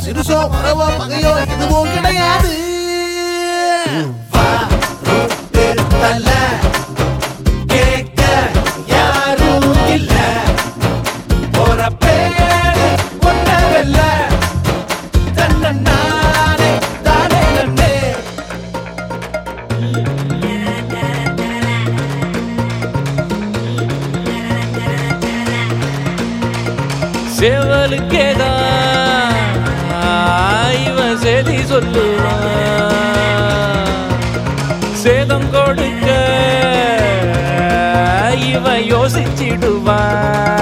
சிறுசோ உறவோ பகையோ எதுவும் கிடையாது வா, ரூட்டு தல, கேட்க யாரும் இல்ல. போற பேரு ஒன்னவல்ல. தன்னன்னானே, தானே நன்னே. சேவலுக்கேதான் இவன் செய்தி சொல்லுவான் சேதம் கொடுக்க இவன் யோசிச்சிடுவான்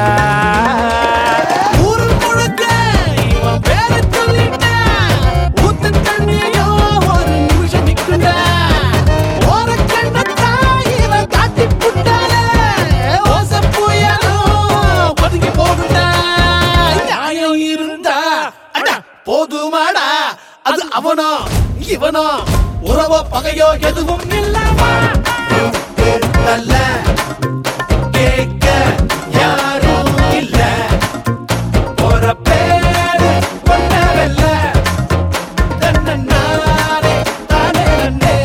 ஊரு முழுக்க இவன் பேரை சொல்லிட்டான். ஊத்து தண்ணியோ ஒரு நிமிஷம் நிக்குண்டா. ஓரக்கண்ணத்தான் இவன் காட்டிப் புட்டானே. ஓசை புயலும் ஒதுங்கி போகுண்டா. நியாயம் இருந்தா அட, போதுமாடா அது அவனோ இவனோ உறவோ பகையோ எதுவும் இல்லாமா நல்ல கேட்க யாரும் இல்ல போற பேரு ஒன்னவல்ல. தன்னன்னானே, தானே நன்னே.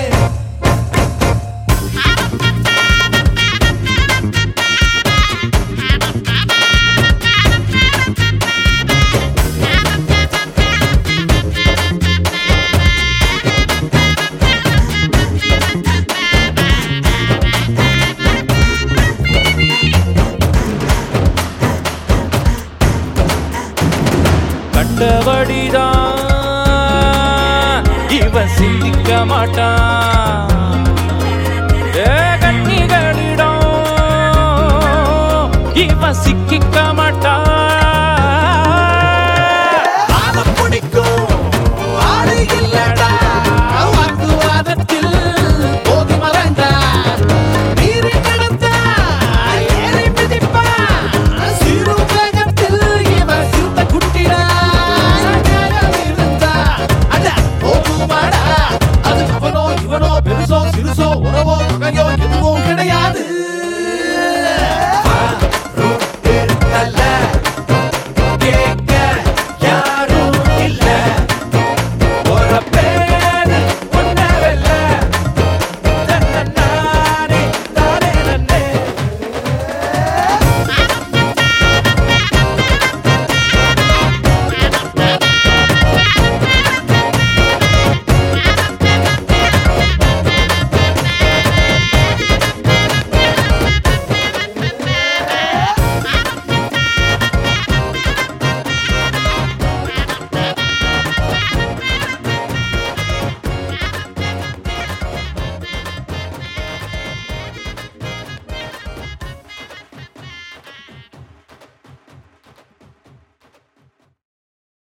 கண்டபடிதான் இவன் சிந்திக்க மாட்டான்